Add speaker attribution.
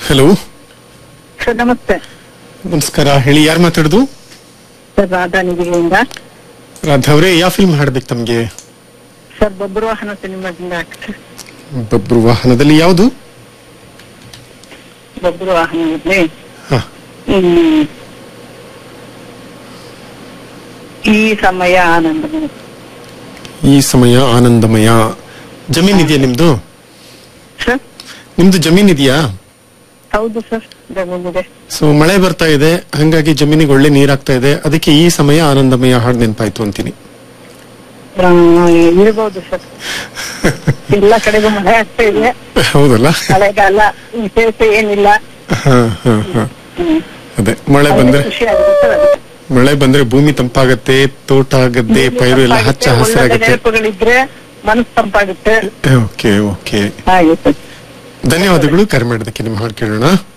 Speaker 1: Hello
Speaker 2: sir ನಮಸ್ತೆ
Speaker 1: ನಮಸ್ಕಾರ ಹೇಳಿ ಯಾರು ಮಾತಾಡುದು
Speaker 2: ಸರ್ ರಾಧಾ ನಿಧಿಯಿಂದ
Speaker 1: ರಾಧಾ ಅವರೇ ಯಾವ ಫಿಲ್ಮ್ ಹಾಡ್ಬೇಕು ತಮ್ಗೆ
Speaker 2: ಸರ್ ಬೊಬ್ಬರು ವಾಹನ ಸಿನಿಮಾದಿಂದ ಆಗ್ತದೆ
Speaker 1: ಬಬ್ರು ವಾಹನದಲ್ಲಿ ಯಾವುದು
Speaker 2: ಬೊಬ್ಬರು ವಾಹನದಲ್ಲಿ
Speaker 1: ಹಾ
Speaker 2: ಹ್ಮ್. ಈ ಸಮಯ ಆನಂದ
Speaker 1: ಈ ಸಮಯ ಆನಂದಮಯ ಜಮೀನ್ ಇದೆಯಾ ನಿಮ್ದು
Speaker 2: ಸರ್
Speaker 1: ನಿಮ್ದು ಜಮೀನ್ ಇದೆಯಾ
Speaker 2: ಹೌದು ಸರ್ ಜಮೀನಿದೆ
Speaker 1: ಸೊ ಮಳೆ ಬರ್ತಾ ಇದೆ ಹಂಗಾಗಿ ಜಮೀನಿಗೆ ಒಳ್ಳೆ ನೀರಾಗ್ತಾ ಇದೆ ಅದಕ್ಕೆ ಈ ಸಮಯ ಆನಂದಮಯ ಹಾಡು ನೆನಪಾಯ್ತು ಅಂತೀನಿ
Speaker 2: ಆ, ಇರ್ಬೋದು ಸರ್ ಎಲ್ಲ ಕಡೆಗೂ ಮಳೆ ಆಗ್ತಾ ಇದೆ
Speaker 1: ಹೌದಲ್ಲ
Speaker 2: ಮಳೆಗಾಲ ವಿಶೇಷ ಏನಿಲ್ಲ
Speaker 1: ಹಾ ಹಾ ಹಾ
Speaker 2: ಹ್ಮ್.
Speaker 1: ಅದೇ ಮಳೆ ಬಂದ್ರೆ
Speaker 2: ಖುಷಿ ಆಗುತ್ತೆ ಸರ್ ಅದಕ್ಕೆ.
Speaker 1: ಮಳೆ ಬಂದ್ರೆ ಭೂಮಿ ತಂಪಾಗತ್ತೆ ತೋಟ ಗದ್ದೆ ಪೈರು ಎಲ್ಲ ಹಚ್ಚ
Speaker 2: ಒಳ್ಳೆ
Speaker 1: ಹಸಿರಾಗತ್ತೆ
Speaker 2: ನೆನಪುಗಳಿದ್ರೆ ಮನಸ್ಸು ತಂಪಾಗುತ್ತೆ
Speaker 1: ಓಕೆ ಓಕೆ
Speaker 2: ಹಾಗೆ ಸರ್
Speaker 1: ಧನ್ಯವಾದಗಳು ಕರೆ ಮಾಡೋದಕ್ಕೆ ನಿಮ್ಮ ಹಾಡು ಕೇಳೋಣ